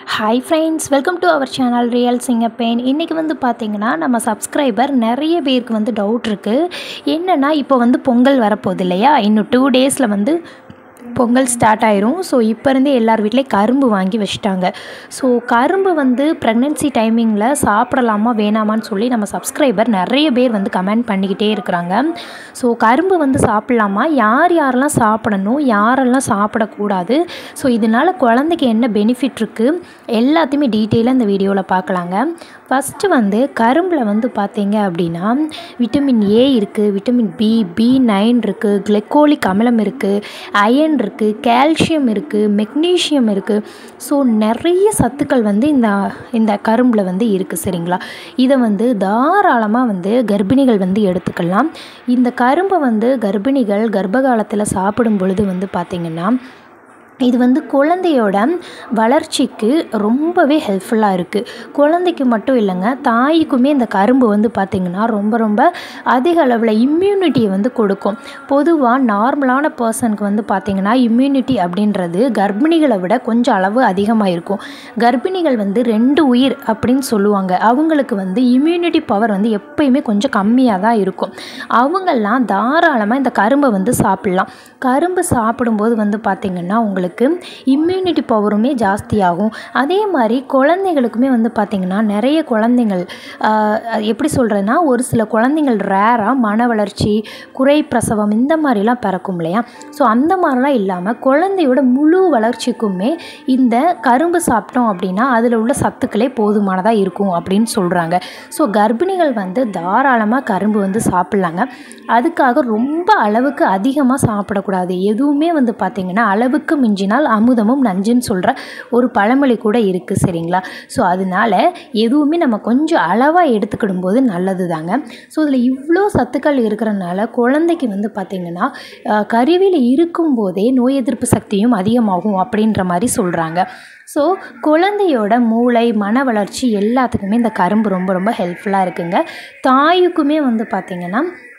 hi friends welcome to our channel real சிங்கப்பேன் இன்றைக்கி வந்து பார்த்திங்கன்னா நம்ம சப்ஸ்கிரைபர் நிறைய பேருக்கு வந்து டவுட் இருக்குது என்னென்னா இப்போ வந்து பொங்கல் வரப்போகுது இல்லையா இன்னும் டூ டேஸில் வந்து பொங்கல் ஸ்டார்ட் ஆயிரும் ஸோ இப்போ இருந்தே எல்லார் வீட்லேயும் கரும்பு வாங்கி வச்சுட்டாங்க ஸோ கரும்பு வந்து ப்ரெக்னென்சி டைமிங்கில் சாப்பிடலாமா வேணாமான்னு சொல்லி நம்ம சப்ஸ்கிரைபர் நிறைய பேர் வந்து கமெண்ட் பண்ணிக்கிட்டே இருக்கிறாங்க ஸோ கரும்பு வந்து சாப்பிட்லாமா யார் யாரெல்லாம் சாப்பிடணும் யாரெல்லாம் சாப்பிடக்கூடாது ஸோ இதனால் குழந்தைக்கு என்ன பெனிஃபிட் இருக்குது எல்லாத்தையுமே டீட்டெயிலாக இந்த வீடியோவில் பார்க்கலாங்க ஃபஸ்ட்டு வந்து கரும்பில் வந்து பார்த்தீங்க அப்படின்னா விட்டமின் ஏ இருக்குது விட்டமின் பி பி நைன் இருக்குது கிளைக்கோலிக் அமிலம் இருக்குது அயன் இருக்குது கால்சியம் இருக்குது மெக்னீஷியம் இருக்குது ஸோ நிறைய சத்துக்கள் வந்து இந்த இந்த கரும்பில் வந்து இருக்குது சரிங்களா இதை வந்து தாராளமாக வந்து கர்ப்பிணிகள் வந்து எடுத்துக்கலாம் இந்த கரும்பை வந்து கர்ப்பிணிகள் கர்ப்ப காலத்தில் சாப்பிடும் பொழுது வந்து பார்த்திங்கன்னா இது வந்து குழந்தையோட வளர்ச்சிக்கு ரொம்பவே ஹெல்ப்ஃபுல்லாக இருக்குது குழந்தைக்கு மட்டும் இல்லைங்க தாய்க்குமே இந்த கரும்பு வந்து பார்த்திங்கன்னா ரொம்ப ரொம்ப அதிக அளவில் இம்யூனிட்டியை வந்து கொடுக்கும் பொதுவாக நார்மலான பர்சனுக்கு வந்து பார்த்திங்கன்னா இம்யூனிட்டி அப்படின்றது கர்ப்பிணிகளை விட கொஞ்சம் அளவு அதிகமாக இருக்கும் கர்ப்பிணிகள் வந்து ரெண்டு உயிர் அப்படின்னு சொல்லுவாங்க அவங்களுக்கு வந்து இம்யூனிட்டி பவர் வந்து எப்பயுமே கொஞ்சம் கம்மியாக தான் இருக்கும் அவங்கெல்லாம் தாராளமாக இந்த கரும்பை வந்து சாப்பிட்லாம் கரும்பு சாப்பிடும்போது வந்து பார்த்திங்கன்னா உங்களுக்கு இம்யூனிட்டி பவருமே ஜாஸ்தியாகும் அதே மாதிரி குழந்தைகளுக்குமே வந்து பார்த்திங்கன்னா நிறைய குழந்தைங்கள் ஆஹ், எப்படி சொல்கிறதுனா ஒரு சில குழந்தைங்கள் ரேராக மன வளர்ச்சி குறை பிரசவம் இந்த மாதிரிலாம் பிறக்கும் இல்லையா ஸோ அந்த மாதிரிலாம் இல்லாமல் குழந்தையோட முழு வளர்ச்சிக்குமே இந்த கரும்பு சாப்பிட்டோம் அப்படின்னா அதில் உள்ள சத்துக்களே போதுமானதாக இருக்கும் அப்படின்னு சொல்கிறாங்க ஸோ கர்ப்பிணிகள் வந்து தாராளமாக கரும்பு வந்து சாப்பிட்லாங்க அதுக்காக ரொம்ப அளவுக்கு அதிகமாக சாப்பிடக்கூடாது எதுவுமே வந்து பார்த்திங்கன்னா அளவுக்கு மிஞ்சினால் அமுதமும் நஞ்சுன்னு சொல்கிற ஒரு பழமொழி கூட இருக்குது சரிங்களா ஸோ அதனால எதுவுமே நம்ம கொஞ்சம் அளவாக எடுத்துக்கிடும் போது நல்லது தாங்க ஸோ இதில் இவ்வளோ சத்துக்கள் இருக்கிறனால குழந்தைக்கு வந்து பார்த்திங்கன்னா அஹ், கருவில இருக்கும்போதே நோய் எதிர்ப்பு சக்தியும் அதிகமாகும் அப்படின்ற மாதிரி சொல்கிறாங்க ஸோ குழந்தையோட மூளை மன வளர்ச்சி எல்லாத்துக்குமே இந்த கரும்பு ரொம்ப ரொம்ப ஹெல்ப்ஃபுல்லாக இருக்குங்க தாயுக்குமே வந்து பார்த்திங்கன்னா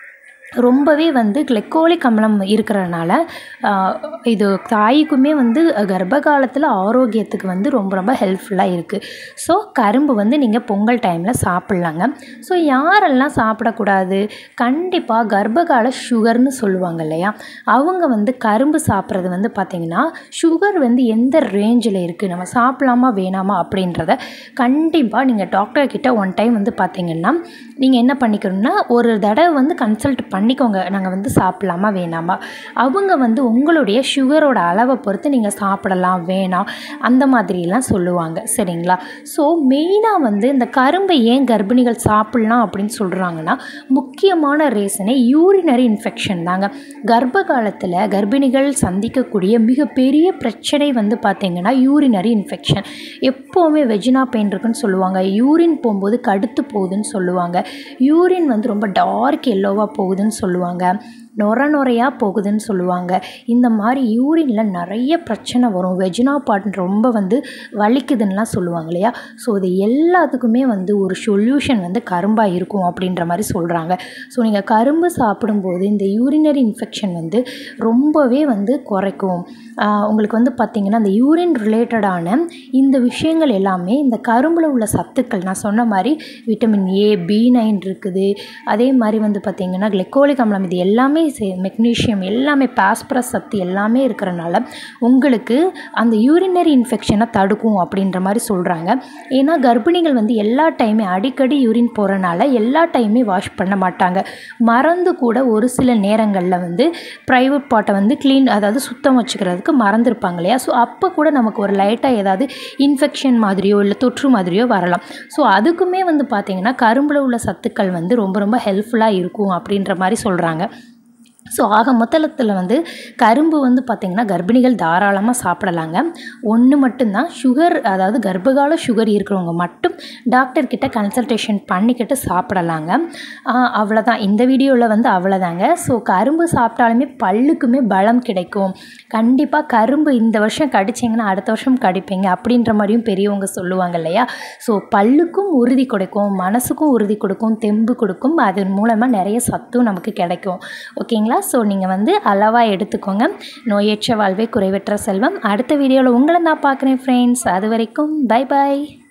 ரொம்பவே வந்து கிளைக்கோலிக் அமிலம் இருக்கிறனால ஆஹ், இது தாய்க்குமே வந்து கர்ப்ப காலத்தில் ஆரோக்கியத்துக்கு வந்து ரொம்ப ரொம்ப ஹெல்ப்ஃபுல்லாக இருக்குது ஸோ கரும்பு வந்து நீங்கள் பொங்கல் டைமில் சாப்பிட்லாங்க ஸோ யாரெல்லாம் சாப்பிடக்கூடாது கண்டிப்பாக கர்ப்பகால சுகர்னு சொல்லுவாங்க இல்லையா அவங்க வந்து கரும்பு சாப்பிட்றது வந்து பார்த்திங்கன்னா சுகர் வந்து எந்த ரேஞ்சில் இருக்குது நம்ம சாப்பிட்லாமா வேணாமா அப்படின்றத கண்டிப்பாக நீங்கள் டாக்டர் கிட்ட ஒன் டைம் வந்து பார்த்தீங்கன்னா நீங்கள் என்ன பண்ணிக்கணும்னா ஒரு தடவை வந்து கன்சல்ட் பண்ணிக்கோங்க நாங்கள் வந்து சாப்பிட்லாமா வேணாமா அவங்க வந்து உங்களுடைய சுகரோட அளவை பொறுத்து நீங்கள் சாப்பிடலாம் வேணாம் அந்த மாதிரிலாம் சொல்லுவாங்க சரிங்களா ஸோ மெயினாக வந்து இந்த கரும்பை ஏன் கர்ப்பிணிகள் சாப்பிட்லாம் அப்படின்னு சொல்கிறாங்கன்னா முக்கியமான ரீசனே யூரினரி இன்ஃபெக்ஷன் தாங்க கர்ப்ப காலத்தில் கர்ப்பிணிகள் சந்திக்கக்கூடிய மிகப்பெரிய பிரச்சனை வந்து பார்த்திங்கன்னா யூரினரி இன்ஃபெக்ஷன் எப்போவுமே வெஜினா பெயின் இருக்குன்னு சொல்லுவாங்க யூரின் போகும்போது கடுத்து போகுதுன்னு சொல்லுவாங்க யூரின் வந்து ரொம்ப டார்க் எல்லோவாக போகுதுன்னு சொல்லுவாங்க நொர நொறையாக போகுதுன்னு சொல்லுவாங்க இந்த மாதிரி யூரினில் நிறைய பிரச்சனை வரும் வெஜினா பார்ட் ரொம்ப வந்து வலிக்குதுன்னெலாம் சொல்லுவாங்க இல்லையா ஸோ இது எல்லாத்துக்குமே வந்து ஒரு சொல்யூஷன் வந்து கரும்பாக இருக்கும் அப்படின்ற மாதிரி சொல்கிறாங்க ஸோ நீங்கள் கரும்பு சாப்பிடும்போது இந்த யூரினரி இன்ஃபெக்ஷன் வந்து ரொம்பவே வந்து குறைக்கும் ஆஹ் உங்களுக்கு வந்து பார்த்திங்கன்னா இந்த யூரின் ரிலேட்டடான இந்த விஷயங்கள் எல்லாமே இந்த கரும்பில் உள்ள சத்துக்கள் நான் சொன்ன மாதிரி விட்டமின் ஏ பி நைன் இருக்குது அதே மாதிரி வந்து பார்த்திங்கன்னா கிளைக்கோலிக் அமிலம் இது எல்லாமே மெக்னீஷியம் எல்லாமே பாஸ்பரஸ் சத்து எல்லாமே இருக்கிறனால உங்களுக்கு அந்த யூரினரி இன்ஃபெக்ஷனை தடுக்கும் அப்படின்ற மாதிரி சொல்கிறாங்க ஏன்னா கர்ப்பிணிகள் வந்து எல்லா டைமே அடிக்கடி யூரின் போகிறனால எல்லா டைமே வாஷ் பண்ண மாட்டாங்க மறந்து கூட ஒரு சில நேரங்களில் வந்து ப்ரைவேட் பாட்டை வந்து க்ளீன் அதாவது சுத்தம் வச்சுக்கிறதுக்கு மறந்துருப்பாங்க இல்லையா ஸோ அப்போ கூட நமக்கு ஒரு லைட்டாக ஏதாவது இன்ஃபெக்ஷன் மாதிரியோ இல்லை தொற்று மாதிரியோ வரலாம் ஸோ அதுக்குமே வந்து பார்த்திங்கன்னா கரும்பில் உள்ள சத்துக்கள் வந்து ரொம்ப ரொம்ப ஹெல்ப்ஃபுல்லாக இருக்கும் அப்படின்ற மாதிரி சொல்கிறாங்க ஸோ ஆக மொத்தத்தில் வந்து கரும்பு வந்து பார்த்திங்கன்னா கர்ப்பிணிகள் தாராளமாக சாப்பிடலாங்க ஒன்று மட்டும்தான் சுகர் அதாவது கர்ப்பகால சுகர் இருக்கிறவங்க மட்டும் டாக்டர் கிட்ட கன்சல்டேஷன் பண்ணிக்கிட்டு சாப்பிடலாங்க ஆஹ் அவ்வளோதான் இந்த வீடியோவில் வந்து அவ்வளோதாங்க ஸோ கரும்பு சாப்பிட்டாலுமே பல்லுக்குமே பலம் கிடைக்கும் கண்டிப்பாக கரும்பு இந்த வருஷம் கடிச்சிங்கன்னா அடுத்த வருஷம் கடிப்பீங்க அப்படின்ற மாதிரியும் பெரியவங்க சொல்லுவாங்க இல்லையா ஸோ பல்லுக்கும் உறுதி கொடுக்கும் மனசுக்கும் உறுதி கொடுக்கும் தெம்பு கொடுக்கும் அதன் மூலமாக நிறைய சத்தும் நமக்கு கிடைக்கும் ஓகேங்களா சரிங்களா ஸோ நீங்கள் வந்து அளவாக எடுத்துக்கோங்க நோயற்ற வாழ்வே குறைவற்ற செல்வம் அடுத்த வீடியோவில் உங்களை நான் பார்க்குறேன் ஃப்ரெண்ட்ஸ் அது வரைக்கும் பை பாய்